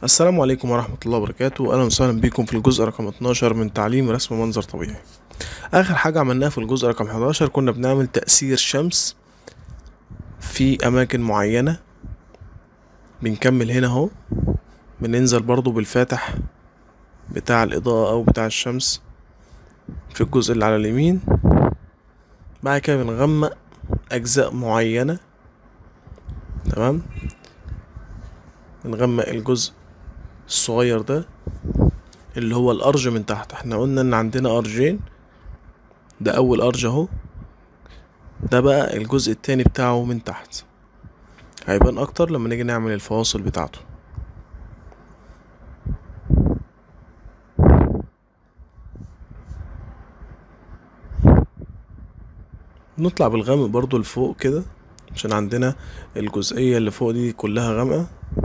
السلام عليكم ورحمة الله وبركاته أهلا وسهلا بكم في الجزء رقم 12 من تعليم رسم منظر طبيعي آخر حاجة عملناها في الجزء رقم 11 كنا بنعمل تأثير شمس في أماكن معينة بنكمل هنا اهو بننزل برضو بالفاتح بتاع الإضاءة أو بتاع الشمس في الجزء اللي على اليمين بعد كده بنغمق أجزاء معينة تمام بنغمق الجزء الصغير ده اللي هو الأرج من تحت احنا قلنا ان عندنا أرجين ده أول أرج اهو ده بقى الجزء التاني بتاعه من تحت هيبان أكتر لما نيجي نعمل الفواصل بتاعته نطلع بالغامق برضو لفوق كده عشان عندنا الجزئية اللي فوق دي كلها غامقة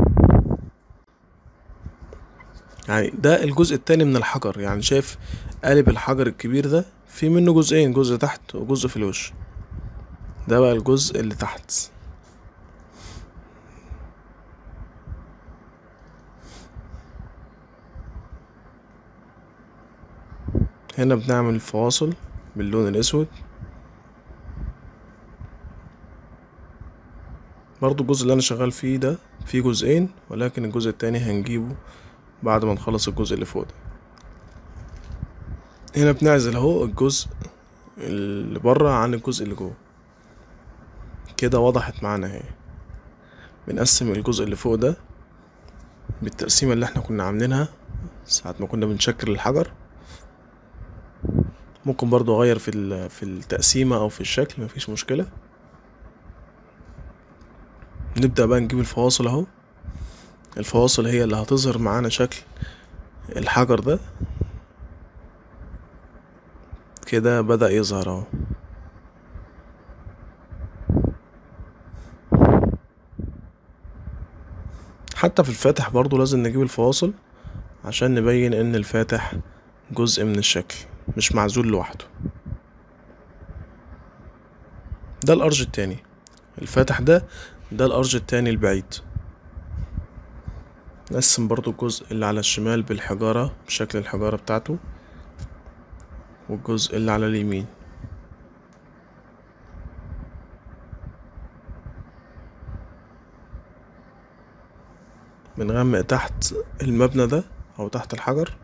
يعني ده الجزء التاني من الحجر يعني شايف قالب الحجر الكبير ده في منه جزئين جزء تحت وجزء في الوش ده بقى الجزء اللي تحت هنا بنعمل فواصل باللون الاسود برضو الجزء اللي انا شغال فيه ده فيه جزئين ولكن الجزء التاني هنجيبه بعد ما نخلص الجزء اللي فوق ده هنا بنعزل اهو الجزء اللي بره عن الجزء اللي جوه كده وضحت معانا اهي بنقسم الجزء اللي فوق ده بالتقسيمة اللي احنا كنا عاملينها ساعة ما كنا بنشكل الحجر ممكن برضو اغير في في التقسيمة او في الشكل مفيش مشكلة نبدأ بقى نجيب الفواصل اهو الفواصل هي اللي هتظهر معانا شكل الحجر ده كده بدأ يظهر اهو حتى في الفاتح برضو لازم نجيب الفواصل عشان نبين ان الفاتح جزء من الشكل مش معزول لوحده ده الارج التاني الفاتح ده ده الارج التاني البعيد نقسم برضو الجزء اللي على الشمال بالحجارة بشكل الحجارة بتاعته والجزء اللي على اليمين بنغمق تحت المبنى ده او تحت الحجر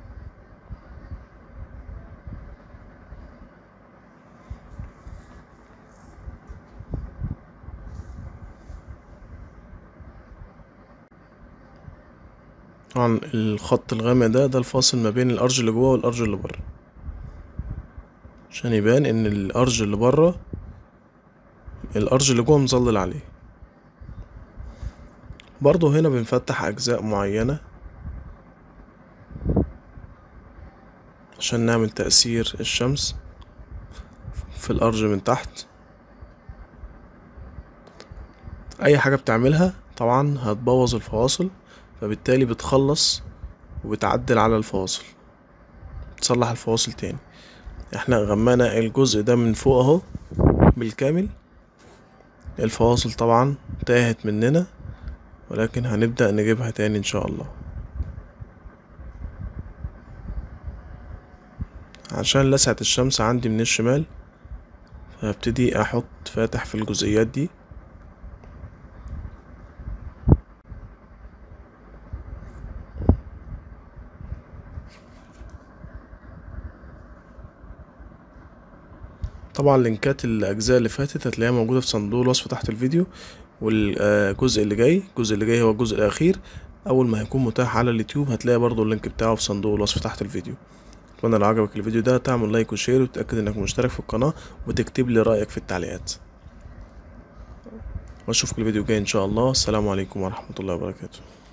طبعا الخط الغامق ده ده الفاصل ما بين الارج اللي جوه والارج اللي بره عشان يبان ان الارج اللي بره الارج اللي جوه مظلل عليه برضو هنا بنفتح اجزاء معينة عشان نعمل تأثير الشمس في الارج من تحت اي حاجة بتعملها طبعا هتبوظ الفواصل فبالتالي بتخلص وبتعدل على الفواصل تصلح الفواصل تاني احنا غمانا الجزء ده من فوق اهو بالكامل الفواصل طبعا تاهت مننا ولكن هنبدأ نجيبها تاني ان شاء الله عشان لسعة الشمس عندي من الشمال فهبتدي احط فاتح في الجزئيات دي طبعا لينكات الاجزاء اللي فاتت هتلاقيها موجوده في صندوق الوصف تحت الفيديو والجزء اللي جاي الجزء اللي جاي هو الجزء الاخير اول ما هيكون متاح على اليوتيوب هتلاقي برضو اللينك بتاعه في صندوق الوصف تحت الفيديو اتمنى لو عجبك الفيديو ده تعمل لايك وشير وتاكد انك مشترك في القناه وتكتب لي رايك في التعليقات واشوفك الفيديو الجاي ان شاء الله السلام عليكم ورحمه الله وبركاته